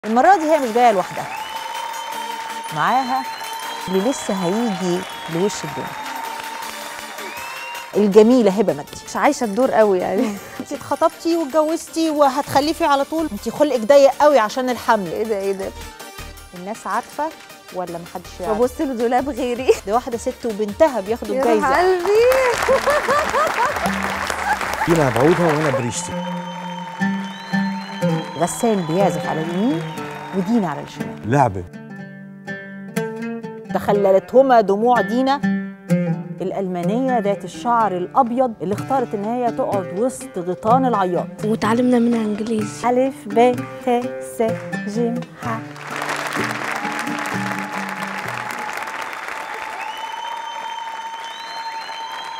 المرة دي هي مش جاية لوحدها معاها اللي لسه هيجي لوش الدنيا الجميلة هبة مجدي مش عايشه الدور قوي يعني انت اتخطبتي واتجوزتي وهتخلفي على طول انت خلقك ضيق قوي عشان الحمل ايه ده ايه ده الناس عارفة ولا محدش يعرف ببص لدولاب غيري دي واحدة ست وبنتها بياخدوا يا الجايزة قلبي دينا بعودها وانا بريشتي غسان بيعزف على اليمين ودينا على الشمال لعبه تخللتهما دموع دينا الألمانية ذات الشعر الأبيض اللي اختارت إن هي تقعد وسط غيطان العياط وتعلمنا منها انجليزي ألف ب ت س ج ح